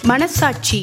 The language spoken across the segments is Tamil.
மனசாட்சி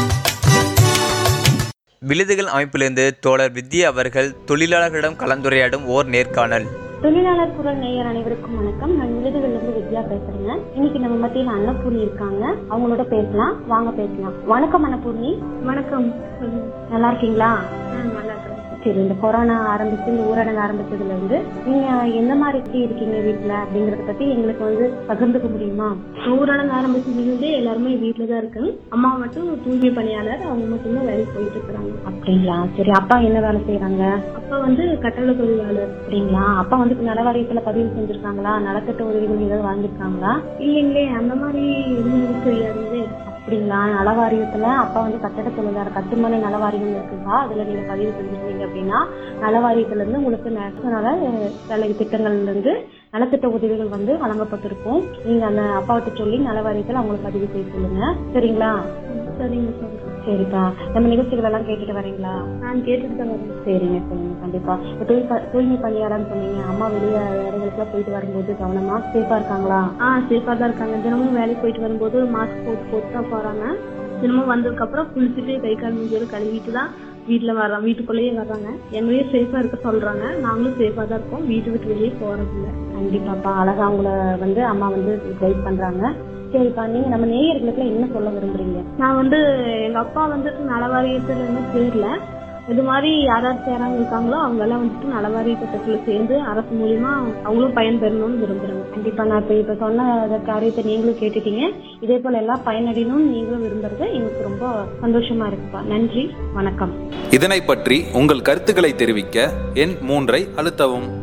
விழுதுகள் அமைப்பிலிருந்து தோழர் வித்யா அவர்கள் தொழிலாளர்களிடம் கலந்துரையாடும் ஓர் நேர்காணல் தொழிலாளர் குரல் நேயர் அனைவருக்கும் வணக்கம் நான் விருதுகளிலிருந்து வித்யா பேசுறேங்க இன்னைக்கு நம்ம மத்தியில் அன்னபூர்ணி இருக்காங்க அவங்களோட பேசலாம் வாங்க பேசலாம் வணக்கம் அன்னபூர்ணி வணக்கம் நல்லா இருக்கீங்களா நல்லா இருக்கேன் சரி இந்த கொரோனா ஆரம்பிச்சு இந்த ஊரடங்கு ஆரம்பிச்சதுல இருந்து நீங்க எந்த மாதிரி இருக்கீங்க வீட்டுல அப்படிங்கறத பத்தி எங்களுக்கு வந்து பகிர்ந்துக்க முடியுமா ஊரடங்கு ஆரம்பிச்சதுலேருந்தே எல்லாருமே வீட்டில் தான் இருக்கு அம்மா மட்டும் தூய்மை பணியாளர் அவங்க மட்டும்தான் வேலைக்கு போயிட்டு இருக்கிறாங்க அப்படிங்களா சரி அப்பா என்ன வேலை செய்யறாங்க அப்பா வந்து கட்டள தொழிலாளர் அப்படிங்களா அப்பா வந்து இப்ப நல வாரியத்துல பதிவு செஞ்சிருக்காங்களா நலத்திட்ட உதவிகள் ஏதாவது வாங்கியிருக்காங்களா இல்லைங்களே அந்த மாதிரி எதுவும் தெரியாதுங்களே அப்படிங்களா நல வாரியத்துல அப்பா வந்து கட்டட தொழிலாளர் கட்டுமான நல வாரியம் இருக்குதா அதுல நீங்க பதிவு செஞ்சிருந்தீங்க அப்படின்னா நல வாரியத்துல இருந்து உங்களுக்கு நேஷனல வேலை திட்டங்கள்ல இருந்து நலத்திட்ட உதவிகள் வந்து வழங்கப்பட்டிருக்கும் நீங்க அந்த அப்பாவிட்ட சொல்லி நல வாரியத்துல அவங்களுக்கு பதிவு செய்ய சொல்லுங்க சரிங்களா சரிங்க சொல்றேன் சரிப்பா நம்ம நிகழ்ச்சிகள் எல்லாம் கேட்டுட்டு வரீங்களா நான் கேட்டுட்டு தான் வரேன் சரிங்க சரிங்க கண்டிப்பா இப்ப தூய் ப- தூய்மை பணியாளர்னு சொன்னீங்க அம்மா வெளியே இடங்களுக்குலாம் போயிட்டு வரும்போது கவனமா சேஃபா இருக்காங்களா ஆ சேஃபாக தான் இருக்காங்க தினமும் வேலைக்கு போயிட்டு வரும்போது மாஸ்க் போட்டு போட்டு தான் போறாங்க தினமும் வந்ததுக்கு அப்புறம் குளிச்சுட்டு கை கால் மூஞ்சியோட கழுவிட்டு தான் வீட்டுல வர்றோம் வீட்டுக்குள்ளேயே வர்றாங்க எங்களையும் சேஃபா இருக்க சொல்றாங்க நாங்களும் சேஃபா தான் இருக்கோம் வீட்டு விட்டு வெளியே போறது இல்ல கண்டிப்பாப்பா அழகா உங்களை வந்து அம்மா வந்து கைட் பண்றாங்க சரிப்பா நீங்க நம்ம நேயர்களுக்கு என்ன சொல்ல விரும்புறீங்க நான் வந்து எங்க அப்பா வந்துட்டு நலவாரியத்துல இருந்து சேரல இது மாதிரி யார் யார் சேராம இருக்காங்களோ அவங்க எல்லாம் வந்துட்டு நலவாரிய திட்டத்துல சேர்ந்து அரசு மூலியமா அவங்களும் பயன்பெறணும்னு விரும்புறாங்க கண்டிப்பா நான் இப்ப இப்ப சொன்ன அந்த காரியத்தை நீங்களும் கேட்டுட்டீங்க இதே போல எல்லாம் பயனடையணும்னு நீங்களும் விரும்புறது எனக்கு ரொம்ப சந்தோஷமா இருக்குப்பா நன்றி வணக்கம் இதனை பற்றி உங்கள் கருத்துக்களை தெரிவிக்க எண் மூன்றை அழுத்தவும்